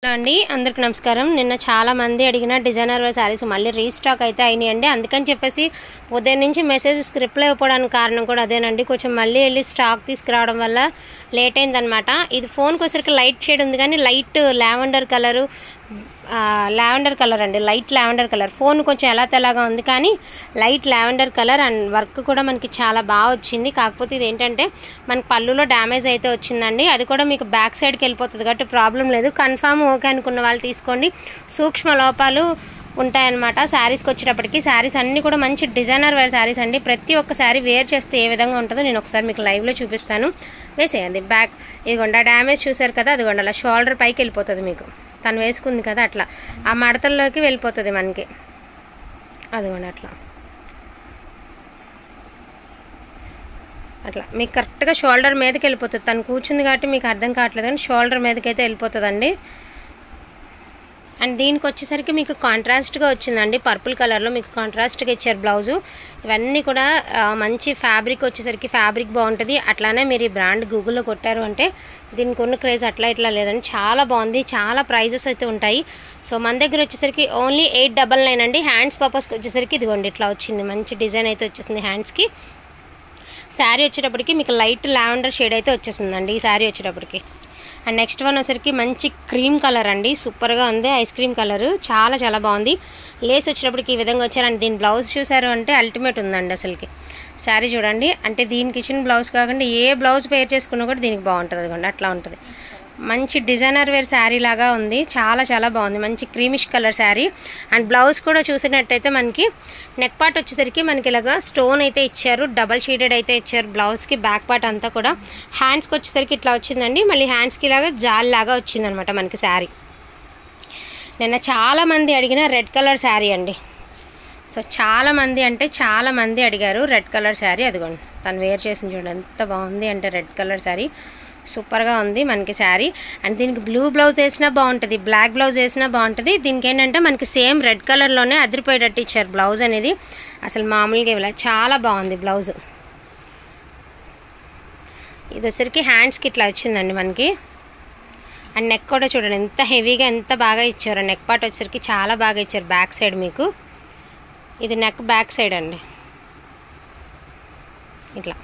అండి అందరికి నమస్కారం నిన్న చాలా మంది అడిగిన డిజైనర్ వేర్ శారీస్ మళ్ళీ రీస్టాక్ అయితే అయినాయండి అందుకని చెప్పేసి ఉదయం నుంచి మెసేజెస్ రిప్లై ఇవ్వడానికి కారణం కూడా అదేనండి కొంచెం మళ్ళీ వెళ్ళి స్టాక్ తీసుకురావడం వల్ల లేట్ అయిందనమాట ఇది ఫోన్కి వచ్చరికి లైట్ షేడ్ ఉంది కానీ light lavender colour lavender colour అండి లైట్ లావెండర్ కలర్ ఫోన్ కొంచెం ఎలా తెలాగా ఉంది కానీ light lavender colour and work కూడా మనకి చాలా బాగా వచ్చింది కాకపోతే ఇది ఏంటంటే మనకి పళ్ళులో డ్యామేజ్ అయితే వచ్చిందండి అది కూడా మీకు బ్యాక్ సైడ్కి వెళ్ళిపోతుంది కాబట్టి ప్రాబ్లం లేదు కన్ఫామ్ ఓకే అనుకున్న వాళ్ళు తీసుకోండి సూక్ష్మ లోపాలు ఉంటాయన్నమాట శారీస్కి వచ్చేటప్పటికి శారీస్ అన్నీ కూడా మంచి డిజైనర్ వేర్ శారీస్ అండి ప్రతి ఒక్క శారీ వేర్ చేస్తే ఏ విధంగా ఉంటుందో నేను ఒకసారి మీకు లైవ్లో చూపిస్తాను వేసేయండి బ్యాక్ ఇదిగోండి ఆ డ్యామేజ్ చూసారు కదా అదిగోండి అలా షోల్డర్ పైకి వెళ్ళిపోతుంది మీకు తను వేసుకుంది కదా అట్లా ఆ మడతల్లోకి వెళ్ళిపోతుంది మనకి అదిగోండి అట్లా అట్లా మీకు కరెక్ట్గా షోల్డర్ మీదకి వెళ్ళిపోతుంది తను కూర్చుంది కాబట్టి మీకు అర్థం కావట్లేదు కానీ షోల్డర్ మీదకి అయితే వెళ్ళిపోతుందండి అండ్ దీనికి వచ్చేసరికి మీకు కాంట్రాస్ట్గా వచ్చిందండి పర్పుల్ కలర్లో మీకు కాంట్రాస్ట్గా ఇచ్చారు బ్లౌజు ఇవన్నీ కూడా ఆ, మంచి ఫ్యాబ్రిక్ వచ్చేసరికి ఫ్యాబ్రిక్ బాగుంటుంది అట్లానే మీరు ఈ బ్రాండ్ గూగుల్లో కొట్టారు అంటే దీనికి ఉన్న క్రేజ్ అట్లా ఇట్లా లేదండి చాలా బాగుంది చాలా ప్రైజెస్ అయితే ఉంటాయి సో మన దగ్గర వచ్చేసరికి ఓన్లీ ఎయిట్ డబల్ నైన్ అండి హ్యాండ్స్ పర్పస్కి వచ్చేసరికి ఇదిగోండి ఇట్లా వచ్చింది మంచి డిజైన్ అయితే వచ్చేసింది హ్యాండ్స్కి శారీ వచ్చేటప్పటికి మీకు లైట్ లావెండర్ షేడ్ అయితే వచ్చేసిందండి ఈ శారీ వచ్చేటప్పటికి అండ్ నెక్స్ట్ వన్ వచ్చేసరికి మంచి క్రీమ్ కలర్ అండి సూపర్గా ఉంది ఐస్ క్రీమ్ కలర్ చాలా చాలా బాగుంది లేస్ వచ్చేటప్పటికి ఈ విధంగా వచ్చారు అండ్ దీని బ్లౌజ్ చూసారు అంటే అల్టిమేట్ ఉందండి అసలుకి శారీ చూడండి అంటే దీనికి ఇచ్చిన బ్లౌజ్ కాకుండా ఏ బ్లౌజ్ పేర్ చేసుకున్నా కూడా దీనికి బాగుంటుంది అదిగోండి అట్లా ఉంటుంది మంచి డిజైనర్ వేర్ శారీ లాగా ఉంది చాలా చాలా బాగుంది మంచి creamish colour sari and blouse కూడా చూసినట్టయితే మనకి నెక్ పార్ట్ వచ్చేసరికి మనకి ఇలాగా స్టోన్ అయితే ఇచ్చారు డబల్ షీడెడ్ అయితే ఇచ్చారు బ్లౌజ్కి బ్యాక్ పార్ట్ అంతా కూడా హ్యాండ్స్కి వచ్చేసరికి ఇట్లా వచ్చిందండి మళ్ళీ హ్యాండ్స్కి ఇలాగా జాల్ లాగా వచ్చిందనమాట మనకి శారీ నిన్న చాలా మంది అడిగిన రెడ్ కలర్ శారీ అండి సో చాలా మంది అంటే చాలా మంది అడిగారు రెడ్ కలర్ శారీ అదిగోండి తను వేర్ చేసింది చూడండి ఎంత బాగుంది అంటే రెడ్ కలర్ శారీ సూపర్గా ఉంది మనకి శారీ అండ్ దీనికి బ్లూ బ్లౌజ్ వేసినా బాగుంటుంది బ్లాక్ బ్లౌజ్ వేసినా బాగుంటుంది దీనికి ఏంటంటే మనకి సేమ్ రెడ్ కలర్లోనే అదిరిపోయేటట్టు ఇచ్చారు బ్లౌజ్ అనేది అసలు మామూలుగా ఇవ్వలే చాలా బాగుంది బ్లౌజ్ ఇది వచ్చరికి హ్యాండ్స్కి ఇట్లా వచ్చిందండి మనకి అండ్ నెక్ కూడా చూడండి ఎంత హెవీగా ఎంత బాగా ఇచ్చారు నెక్ పార్ట్ వచ్చేసరికి చాలా బాగా ఇచ్చారు బ్యాక్ సైడ్ మీకు ఇది నెక్ బ్యాక్ సైడ్ అండి ఇట్లా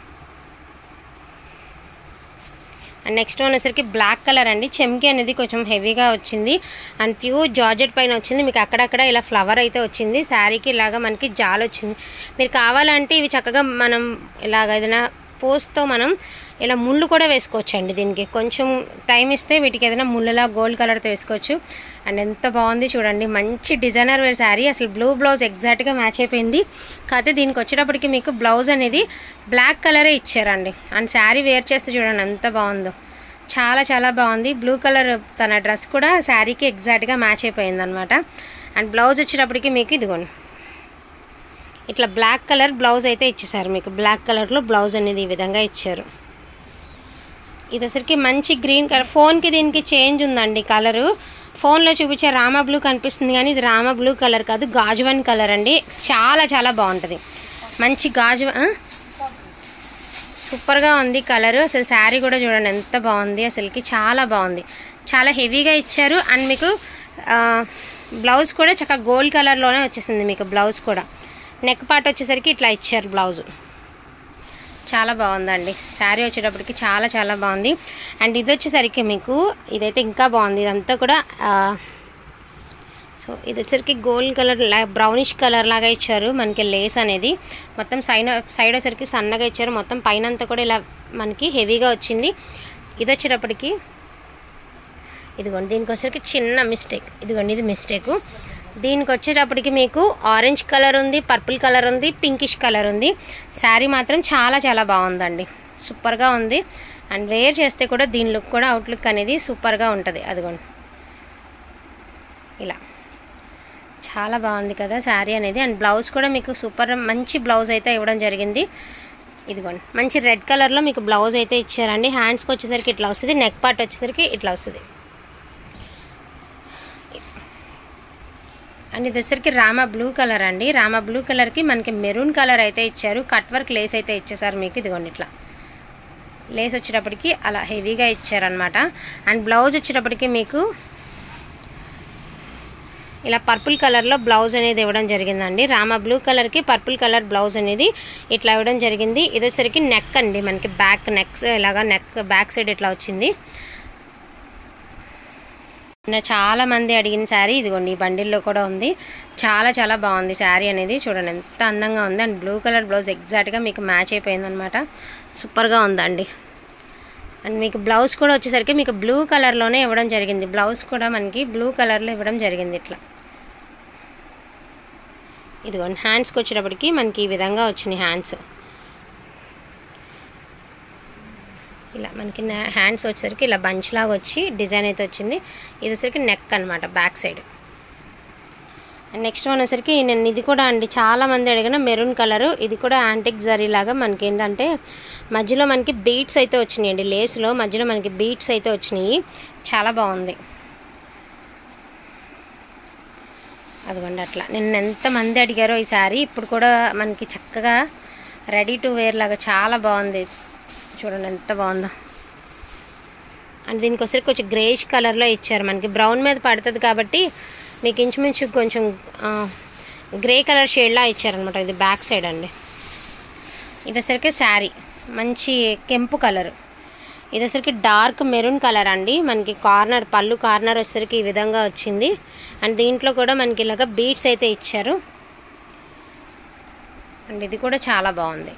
అండ్ నెక్స్ట్ వన్ వచ్చేసరికి బ్లాక్ కలర్ అండి చెమ్కి అనేది కొంచెం హెవీగా వచ్చింది అండ్ ప్యూర్ జార్జెట్ పైన వచ్చింది మీకు అక్కడక్కడ ఇలా ఫ్లవర్ అయితే వచ్చింది శారీకి ఇలాగా మనకి జాల్ వచ్చింది మీరు కావాలంటే ఇవి చక్కగా మనం ఇలాగ ఏదైనా పోస్తో మనం ఇలా ముళ్ళు కూడా వేసుకోవచ్చు అండి దీనికి కొంచెం టైం ఇస్తే వీటికి ఏదైనా ముళ్ళలా గోల్డ్ కలర్తో వేసుకోవచ్చు అండ్ ఎంత బాగుంది చూడండి మంచి డిజైనర్ వేర్ శారీ అసలు బ్లూ బ్లౌజ్ ఎగ్జాక్ట్గా మ్యాచ్ అయిపోయింది కాకపోతే దీనికి వచ్చేటప్పటికి మీకు బ్లౌజ్ అనేది బ్లాక్ కలరే ఇచ్చారండి అండ్ శారీ వేర్ చేస్తే చూడండి ఎంత బాగుందో చాలా చాలా బాగుంది బ్లూ కలర్ తన డ్రెస్ కూడా శారీకి ఎగ్జాక్ట్గా మ్యాచ్ అయిపోయింది అనమాట అండ్ బ్లౌజ్ వచ్చేటప్పటికి మీకు ఇదిగోండి ఇట్లా బ్లాక్ కలర్ బ్లౌజ్ అయితే ఇచ్చేసారు మీకు బ్లాక్ కలర్లో బ్లౌజ్ అనేది ఈ విధంగా ఇచ్చారు ఇది అసలుకి మంచి గ్రీన్ కలర్ ఫోన్కి దీనికి చేంజ్ ఉందండి కలరు ఫోన్లో చూపించే రామ బ్లూ కనిపిస్తుంది కానీ ఇది రామ బ్లూ కలర్ కాదు గాజువన్ కలర్ అండి చాలా చాలా బాగుంటుంది మంచి గాజు ఆ? సూపర్గా ఉంది కలర్ అసలు శారీ కూడా చూడండి ఎంత బాగుంది అసలుకి చాలా బాగుంది చాలా హెవీగా ఇచ్చారు అండ్ మీకు ఆ, బ్లౌజ్ కూడా చక్కగా గోల్డ్ కలర్లోనే వచ్చేసింది మీకు బ్లౌజ్ కూడా నెక్ పార్ట్ వచ్చేసరికి ఇట్లా ఇచ్చారు బ్లౌజ్ చాలా బాగుందండి శారీ వచ్చేటప్పటికి చాలా చాలా బాగుంది అండ్ ఇది వచ్చేసరికి మీకు ఇదైతే ఇంకా బాగుంది ఇదంతా కూడా ఆ, సో ఇది వచ్చేసరికి గోల్డ్ కలర్ బ్రౌనిష్ కలర్ లాగా ఇచ్చారు మనకి లేస్ అనేది మొత్తం సైడ్ సైడ్ వచ్చేసరికి సన్నగా ఇచ్చారు మొత్తం పైన అంతా కూడా ఇలా మనకి హెవీగా వచ్చింది ఇది వచ్చేటప్పటికి ఇదిగోండి దీనికి వచ్చేసరికి చిన్న మిస్టేక్ ఇదిగోండి ఇది మిస్టేక్ దీనికి వచ్చేటప్పటికి మీకు ఆరెంజ్ కలర్ ఉంది పర్పుల్ కలర్ ఉంది పింకిష్ కలర్ ఉంది శారీ మాత్రం చాలా చాలా బాగుందండి సూపర్గా ఉంది అండ్ వేర్ చేస్తే కూడా దీని లుక్ కూడా అవుట్ లుక్ అనేది సూపర్గా ఉంటుంది అదిగోండి ఇలా చాలా బాగుంది కదా శారీ అనేది అండ్ బ్లౌజ్ కూడా మీకు సూపర్ మంచి బ్లౌజ్ అయితే ఇవ్వడం జరిగింది ఇదిగోండి మంచి రెడ్ కలర్లో మీకు బ్లౌజ్ అయితే ఇచ్చారండి హ్యాండ్స్కి వచ్చేసరికి ఇట్లా వస్తుంది నెక్ పార్ట్ వచ్చేసరికి ఇట్లా వస్తుంది అండ్ ఇది వచ్చేసరికి రామ బ్లూ కలర్ అండి రామ బ్లూ కలర్కి మనకి మెరూన్ కలర్ అయితే ఇచ్చారు కట్ వర్క్ లేస్ అయితే ఇచ్చేసారు మీకు ఇదిగోండి ఇట్లా లేస్ వచ్చేటప్పటికి అలా హెవీగా ఇచ్చారనమాట అండ్ బ్లౌజ్ వచ్చేటప్పటికి మీకు ఇలా పర్పుల్ కలర్లో బ్లౌజ్ అనేది ఇవ్వడం జరిగిందండి రామ బ్లూ కలర్కి పర్పుల్ కలర్ బ్లౌజ్ అనేది ఇట్లా ఇవ్వడం జరిగింది ఇదేసరికి నెక్ అండి మనకి బ్యాక్ నెక్స్ ఇలాగా నెక్ బ్యాక్ సైడ్ ఇట్లా వచ్చింది నిన్న చాలా మంది అడిగిన శారీ ఇదిగోండి ఈ బండిల్లో కూడా ఉంది చాలా చాలా బాగుంది శారీ అనేది చూడండి ఎంత అందంగా ఉంది అండ్ బ్లూ కలర్ బ్లౌజ్ ఎగ్జాక్ట్గా మీకు మ్యాచ్ అయిపోయింది అనమాట సూపర్గా ఉందండి అండ్ మీకు బ్లౌజ్ కూడా వచ్చేసరికి మీకు బ్లూ కలర్లోనే ఇవ్వడం జరిగింది బ్లౌజ్ కూడా మనకి బ్లూ కలర్లో ఇవ్వడం జరిగింది ఇట్లా ఇదిగోండి హ్యాండ్స్కి వచ్చేటప్పటికి మనకి ఈ విధంగా వచ్చినాయి హ్యాండ్స్ ఇలా మనకి హ్యాండ్స్ వచ్చేసరికి ఇలా బంచ్ లాగా వచ్చి డిజైన్ అయితే వచ్చింది ఇది వచ్చేసరికి నెక్ అనమాట back side and next one వచ్చేసరికి నేను ఇది కూడా అండి చాలా మంది అడిగిన మెరూన్ కలరు ఇది కూడా యాంటిక్ జరీ లాగా మనకి ఏంటంటే మధ్యలో మనకి బీట్స్ అయితే వచ్చినాయండి లేస్లో మధ్యలో మనకి బీట్స్ అయితే వచ్చినాయి చాలా బాగుంది అదిగోండి అట్లా నిన్న ఎంతమంది అడిగారో ఈ సారీ ఇప్పుడు కూడా మనకి చక్కగా రెడీ టు వేర్ లాగా చాలా బాగుంది చూడండి ఎంత బాగుందో అండ్ దీనికి వచ్చరికి కొంచెం గ్రేష్ కలర్లో ఇచ్చారు మనకి బ్రౌన్ మీద పడుతుంది కాబట్టి మీకు ఇంచుమించు కొంచెం గ్రే కలర్ షేడ్లా ఇచ్చారనమాట ఇది బ్యాక్ సైడ్ అండి ఇది వచ్చరికి శారీ మంచి కెంపు కలర్ ఇది వచ్చరికి డార్క్ మెరూన్ కలర్ అండి మనకి కార్నర్ పళ్ళు కార్నర్ వచ్చేసరికి ఈ విధంగా వచ్చింది అండ్ దీంట్లో కూడా మనకి ఇలాగ బీట్స్ అయితే ఇచ్చారు అండ్ ఇది కూడా చాలా బాగుంది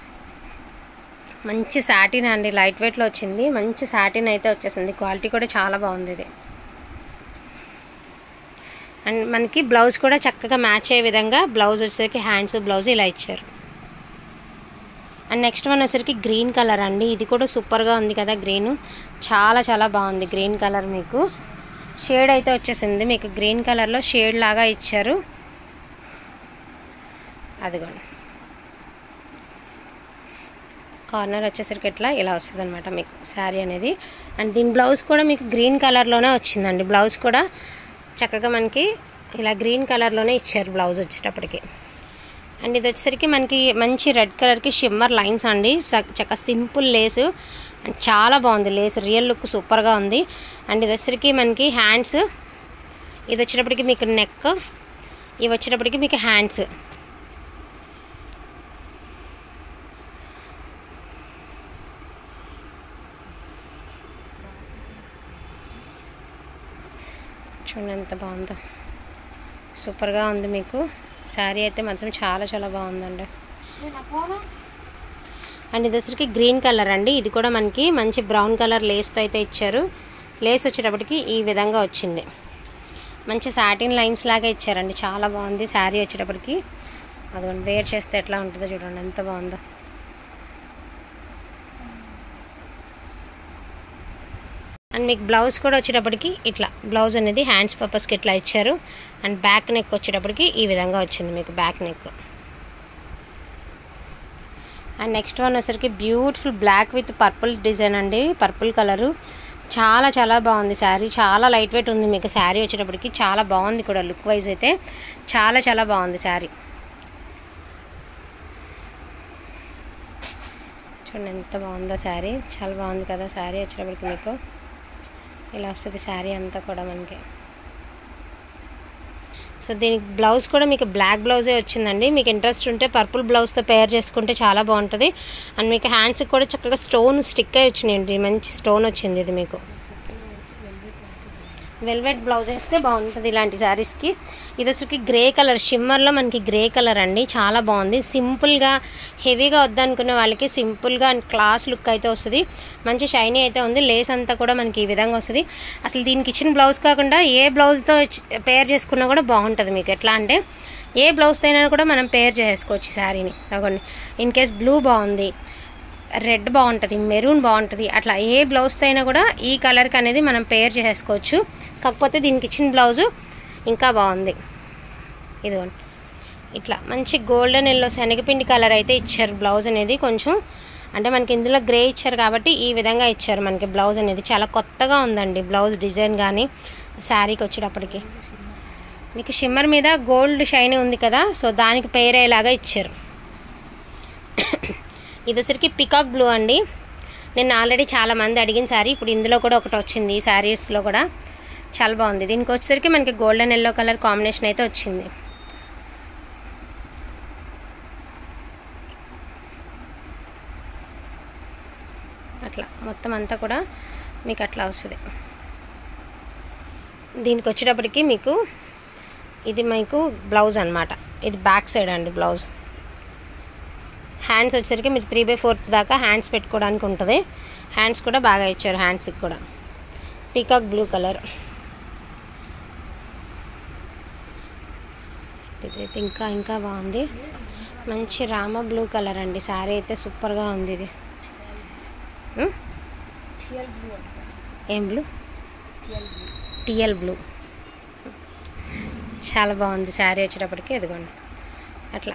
మంచి సాటిన్ అండి లైట్ వెయిట్లో వచ్చింది మంచి సాటిన్ అయితే వచ్చేసింది క్వాలిటీ కూడా చాలా బాగుంది ఇది అండ్ మనకి బ్లౌజ్ కూడా చక్కగా మ్యాచ్ అయ్యే విధంగా బ్లౌజ్ వచ్చేసరికి హ్యాండ్స్ బ్లౌజ్ ఇలా ఇచ్చారు అండ్ నెక్స్ట్ వన్ వచ్చేసరికి గ్రీన్ కలర్ అండి ఇది కూడా సూపర్గా ఉంది కదా గ్రీన్ చాలా చాలా బాగుంది గ్రీన్ కలర్ మీకు షేడ్ అయితే వచ్చేసింది మీకు గ్రీన్ కలర్లో షేడ్ లాగా ఇచ్చారు అదిగోండి కార్నర్ వచ్చేసరికి ఇట్లా ఇలా వస్తుంది అనమాట మీకు శారీ అనేది అండ్ దీని బ్లౌజ్ కూడా మీకు గ్రీన్ కలర్లోనే వచ్చిందండి బ్లౌజ్ కూడా చక్కగా మనకి ఇలా గ్రీన్ కలర్లోనే ఇచ్చారు బ్లౌజ్ వచ్చేటప్పటికి అండ్ ఇది వచ్చేసరికి మనకి మంచి రెడ్ కలర్కి షిమ్మర్ లైన్స్ అండి చక్క సింపుల్ లేసు అండ్ చాలా బాగుంది లేస్ రియల్ లుక్ సూపర్గా ఉంది అండ్ ఇది వచ్చేసరికి మనకి హ్యాండ్స్ ఇది వచ్చేటప్పటికి మీకు నెక్ ఇవి వచ్చేటప్పటికి మీకు హ్యాండ్స్ చూడండి ఎంత బాగుందో సూపర్గా ఉంది మీకు శారీ అయితే మాత్రం చాలా చాలా బాగుందండి అండ్ ఇది వచ్చరికి గ్రీన్ కలర్ అండి ఇది కూడా మనకి మంచి బ్రౌన్ కలర్ లేస్తో అయితే ఇచ్చారు లేస్ వచ్చేటప్పటికి ఈ విధంగా వచ్చింది మంచి సాటిన్ లైన్స్ లాగా ఇచ్చారండి చాలా బాగుంది శారీ వచ్చేటప్పటికి అదిగోండి వేర్ చేస్తే ఎట్లా ఉంటుందో చూడండి ఎంత బాగుందో అండ్ మీకు బ్లౌజ్ కూడా వచ్చేటప్పటికి ఇట్లా బ్లౌజ్ అనేది హ్యాండ్స్ పర్పస్కి ఇట్లా ఇచ్చారు అండ్ బ్యాక్ నెక్ వచ్చేటప్పటికి ఈ విధంగా వచ్చింది మీకు back neck and next one వచ్చేసరికి beautiful black with purple design అండి పర్పుల్ కలరు చాలా చాలా బాగుంది శారీ చాలా లైట్ వెయిట్ ఉంది మీకు శారీ వచ్చేటప్పటికి చాలా బాగుంది కూడా లుక్ వైజ్ అయితే చాలా చాలా బాగుంది శారీ చూడండి ఎంత బాగుందో శారీ చాలా బాగుంది కదా శారీ వచ్చేటప్పటికి మీకు ఇలా వస్తుంది శారీ అంతా కూడా మనకి సో దీనికి బ్లౌజ్ కూడా మీకు బ్లాక్ బ్లౌజే వచ్చిందండి మీకు ఇంట్రెస్ట్ ఉంటే పర్పుల్ బ్లౌజ్తో పేర్ చేసుకుంటే చాలా బాగుంటుంది అండ్ మీకు హ్యాండ్స్కి కూడా చక్కగా స్టోన్ స్టిక్ అయి వచ్చినాయండి మంచి స్టోన్ వచ్చింది ఇది మీకు వెల్వెట్ బ్లౌజ్ వేస్తే బాగుంటుంది ఇలాంటి శారీస్కి ఇది వచ్చరికి గ్రే కలర్ షిమ్మర్లో మనకి గ్రే కలర్ అండి చాలా బాగుంది సింపుల్గా హెవీగా వద్దనుకునే వాళ్ళకి సింపుల్గా అండ్ క్లాస్ లుక్ అయితే వస్తుంది మంచి షైనీ అయితే ఉంది లేస్ అంతా కూడా మనకి ఈ విధంగా వస్తుంది అసలు దీనికి ఇచ్చిన బ్లౌజ్ కాకుండా ఏ బ్లౌజ్తో పేర్ చేసుకున్నా కూడా బాగుంటుంది మీకు ఎట్లా అంటే ఏ బ్లౌజ్తో అయినా కూడా మనం పేర్ చేసుకోవచ్చు శారీని తగండి ఇన్ కేస్ బ్లూ బాగుంది రెడ్ బాగుంటుంది మెరూన్ బాగుంటుంది అట్లా ఏ బ్లౌజ్తో అయినా కూడా ఈ కలర్కి అనేది మనం పేర్ చేసుకోవచ్చు కాకపోతే దీనికి ఇచ్చిన బ్లౌజు ఇంకా బాగుంది ఇదిగోండి ఇట్లా మంచి గోల్డెన్ ఎల్లో శనగపిండి కలర్ అయితే ఇచ్చారు బ్లౌజ్ అనేది కొంచెం అంటే మనకి ఇందులో గ్రే ఇచ్చారు కాబట్టి ఈ విధంగా ఇచ్చారు మనకి బ్లౌజ్ అనేది చాలా కొత్తగా ఉందండి బ్లౌజ్ డిజైన్ కానీ శారీకి వచ్చేటప్పటికి మీకు షిమ్మర్ మీద గోల్డ్ షైన్ ఉంది కదా సో దానికి పేర్ అయ్యేలాగా ఇచ్చారు ఇది వచ్చరికి పికాక్ బ్లూ అండి నేను ఆల్రెడీ చాలా మంది అడిగిన శారీ ఇప్పుడు ఇందులో కూడా ఒకటి వచ్చింది ఈ శారీస్లో కూడా చాలా బాగుంది దీనికి వచ్చేసరికి మనకి గోల్డెన్ ఎల్లో కలర్ కాంబినేషన్ అయితే వచ్చింది అట్లా మొత్తం అంతా కూడా మీకు అట్లా వస్తుంది దీనికి వచ్చేటప్పటికి మీకు ఇది మీకు బ్లౌజ్ అనమాట ఇది బ్యాక్ సైడ్ అండి బ్లౌజ్ హ్యాండ్స్ వచ్చేసరికి మీరు త్రీ బై ఫోర్త్ దాకా హ్యాండ్స్ పెట్టుకోవడానికి ఉంటుంది హ్యాండ్స్ కూడా బాగా ఇచ్చారు హ్యాండ్స్కి కూడా పీకాక్ బ్లూ కలర్ ఇదైతే ఇంకా ఇంకా బాగుంది మంచి రామ బ్లూ కలర్ అండి శారీ అయితే సూపర్గా ఉంది ఇది ఉం? టియల్ బ్లూ అంట ఏం blue teal blue teal blue చాలా బాగుంది శారీ వచ్చేటప్పటికి ఎదుగోండి అట్లా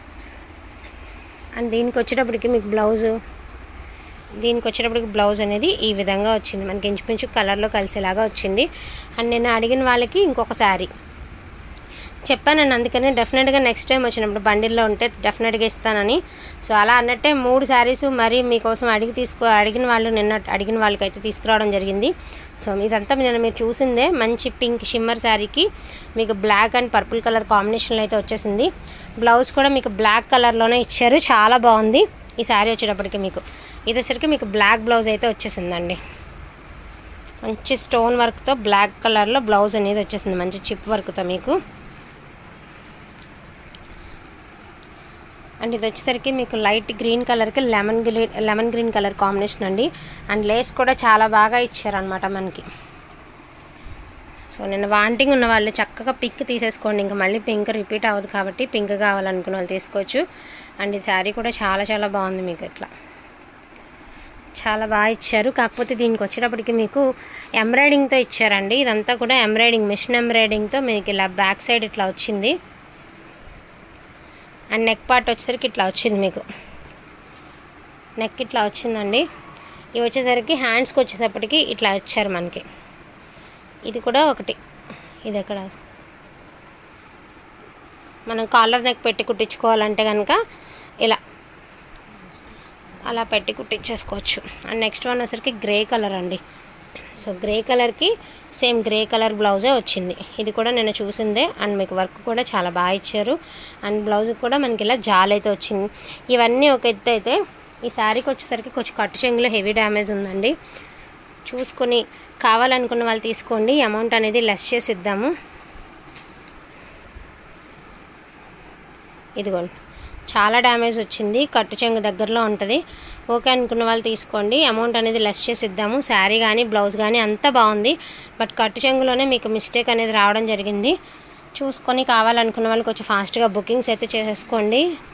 అండ్ దీనికి వచ్చేటప్పటికి మీకు బ్లౌజు దీనికి వచ్చేటప్పటికి బ్లౌజ్ అనేది ఈ విధంగా వచ్చింది మనకి ఇంచుమించు కలర్లో కలిసేలాగా వచ్చింది అండ్ నేను అడిగిన వాళ్ళకి ఇంకొక శారీ చెప్పానండి అందుకని డెఫినెట్గా నెక్స్ట్ టైం వచ్చినప్పుడు బండిల్లో ఉంటే డెఫినెట్గా ఇస్తానని సో అలా అన్నట్టే మూడు శారీస్ మరి మీకోసం అడిగి తీసుకో అడిగిన వాళ్ళు నిన్న అడిగిన వాళ్ళకైతే తీసుకురావడం జరిగింది సో ఇదంతా నిన్న మీరు చూసిందే మంచి పింక్ షిమ్మర్ శారీకి మీకు బ్లాక్ అండ్ పర్పుల్ కలర్ కాంబినేషన్లో అయితే వచ్చేసింది బ్లౌజ్ కూడా మీకు బ్లాక్ కలర్లోనే ఇచ్చారు చాలా బాగుంది ఈ శారీ వచ్చేటప్పటికి మీకు ఇది వచ్చేసరికి మీకు బ్లాక్ బ్లౌజ్ అయితే వచ్చేసిందండి మంచి స్టోన్ వర్క్తో బ్లాక్ కలర్లో బ్లౌజ్ అనేది వచ్చేసింది మంచి చిప్ వర్క్తో మీకు అండ్ ఇది వచ్చేసరికి మీకు లైట్ గ్రీన్ కలర్కి lemon green lemon green colour combination అండి అండ్ లేస్ కూడా చాలా బాగా ఇచ్చారనమాట మనకి సో నిన్న వాంటింగ్ ఉన్న వాళ్ళు చక్కగా పింక్ తీసేసుకోండి ఇంకా మళ్ళీ పింక్ రిపీట్ అవ్వదు కాబట్టి పింక్ కావాలనుకున్న వాళ్ళు తీసుకోవచ్చు అండ్ ఈ శారీ కూడా చాలా చాలా బాగుంది మీకు ఇట్లా చాలా బాగా ఇచ్చారు కాకపోతే దీనికి వచ్చేటప్పటికి మీకు ఎంబ్రాయిడింగ్తో ఇచ్చారండి ఇదంతా కూడా ఎంబ్రాయిడింగ్ మిషన్ ఎంబ్రాయిడింగ్తో మీకు ఇలా బ్యాక్ సైడ్ ఇట్లా వచ్చింది అండ్ నెక్ పార్ట్ వచ్చేసరికి ఇట్లా వచ్చింది మీకు నెక్ ఇట్లా వచ్చిందండి ఇవి వచ్చేసరికి హ్యాండ్స్కి వచ్చేటప్పటికి ఇట్లా వచ్చారు మనకి ఇది కూడా ఒకటి ఇది ఎక్కడ మనం కాలర్ నెక్ పెట్టి కుట్టించుకోవాలంటే కనుక ఇలా అలా పెట్టి కుట్టించేసుకోవచ్చు అండ్ నెక్స్ట్ వన్ వచ్చేసరికి గ్రే కలర్ అండి సో గ్రే కలర్కి సేమ్ గ్రే కలర్ బ్లౌజే వచ్చింది ఇది కూడా నేను చూసిందే అండ్ మీకు వర్క్ కూడా చాలా బాగా ఇచ్చారు అండ్ బ్లౌజ్ కూడా మనకి ఇలా జాల్ అయితే వచ్చింది ఇవన్నీ ఒక ఎత్తు అయితే ఈ శారీకి వచ్చేసరికి కొంచెం కట్టు చెంగులో హెవీ డ్యామేజ్ ఉందండి చూసుకొని కావాలనుకున్న వాళ్ళు తీసుకోండి అమౌంట్ అనేది లెస్ చేసి ఇద్దాము ఇదిగోండి చాలా డ్యామేజ్ వచ్చింది కట్టు చెంగు దగ్గరలో ఉంటుంది ఓకే అనుకున్న వాళ్ళు తీసుకోండి అమౌంట్ అనేది లెస్ చేసి ఇద్దాము శారీ కానీ బ్లౌజ్ కానీ అంతా బాగుంది బట్ కట్టు చెంగులోనే మీకు మిస్టేక్ అనేది రావడం జరిగింది చూసుకొని కావాలనుకున్న వాళ్ళు కొంచెం ఫాస్ట్గా బుకింగ్స్ అయితే చేసేసుకోండి